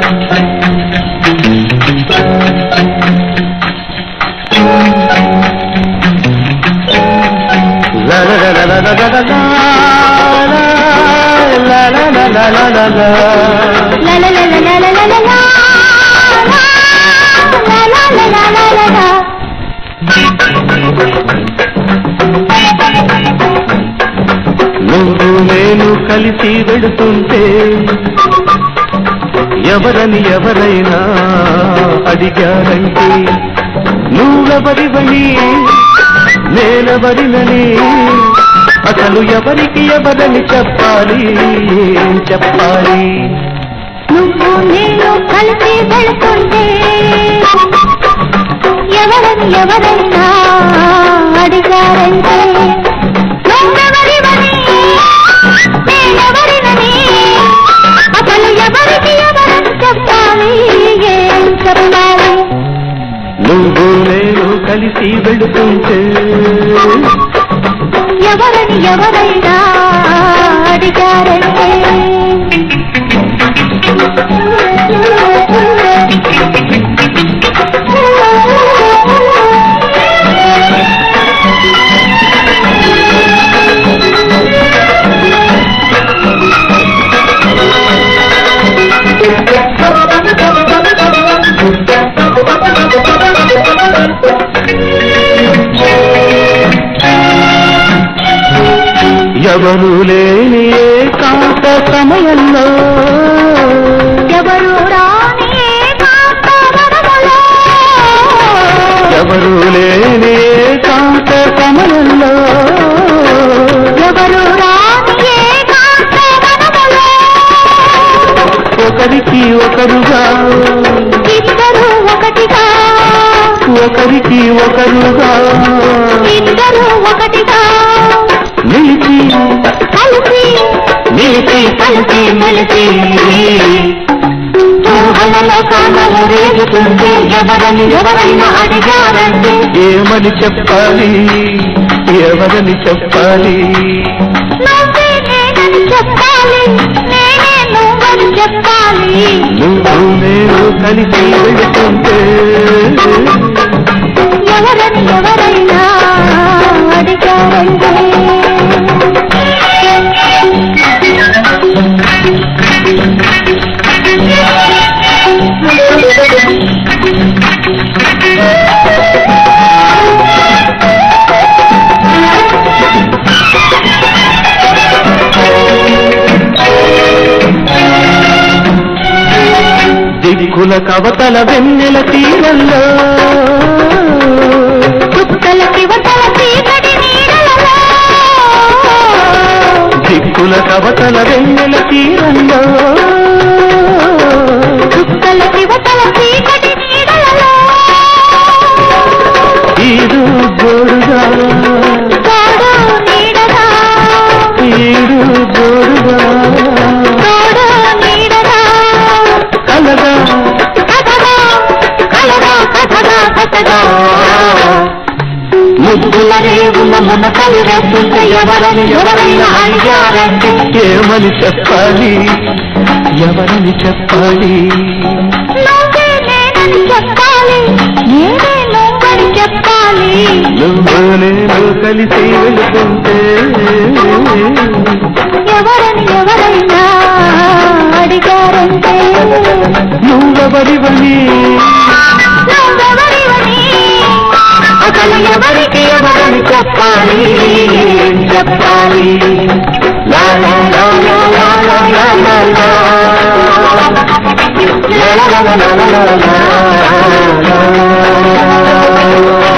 La la la la la la la la la la la la la la la నువ్వు నేను కలిసి వెళుతుంటే ఎవరని ఎవరైనా అడిగారంటే నువ్వెవరివని నేనెవరినని అసలు ఎవరికి ఎవరని చెప్పాలి ఏం చెప్పాలి నువ్వు నేను కలిసి వెళుతుంటే ఎవరని ఎవరైనా అడిగారంటే నువ్వెవరివని నేనెవరినని అసలు ఎవరికి ఎవరని చెప్పాలి ఏం చెప్పాలి నువ్వు నేను కలిసి వెళుతుంటే ఎవరని ఎవరైనా అడిగారంటే ఎవరు లేని ఏకాంత సమయంలో ఎవరు రాని ఏకాంత వనములో. ఎవరు లేని ఏకాంత సమయంలో ఎవరు రాని ఏకాంత వనములో. ఒకరికి ఒకరుగా ఇద్దరు ఒకటిగా ఒకరికి ఒకరుగా ఇద్దరు ఒకటిగా నిలిచి కలిసి నిలిచి కలిసి మెలిసి ఊహలలో కానలు రేగుతుంటే ఎవరని ఎవరైనా అడిగారంటే ఏమని చెప్పాలి ఎవరని చెప్పాలి నువ్వే నేనని చెప్పాలి నేనే నువ్వని చెప్పాలి నువ్వు నేను కలిసి వెళుతుంటే ఎవరని ఎవరైనా అడిగారంటే దిక్కుల కవతల వెన్నెల తీరంలో చుక్కలకి వతల చీకటి నీడలలో దిక్కుల కవతల వెన్నెల తీరంలో చుక్కలకి వతల చీకటి నీడలలో ఈడు జోడుగా తోడు నీడగా ఈడు జోడుగా తోడు నీడగా కలగా కథగా కలగా కథగా కథగా ముద్దుల రేవుల మన కలిరేస్తుంటే ఎవరని ఎవరైనా అడిగారంటే ఏమని చెప్పాలి ఎవరని చెప్పాలి నువ్వే నేనని చెప్పాలి నేనే నువ్వని చెప్పాలి నువ్వు నేను కలిసి వెళుతుంటే ఎవరని ఎవరైనా అడిగారంటే నువ్వెవరివని నువ్వెవరివని అసలు ఎవరికి ఎవరని చెప్పాలి ఏం చెప్పాలి లా లా లా లా లా లా లా లా లా. లా లా లా లా లా లా లా లా.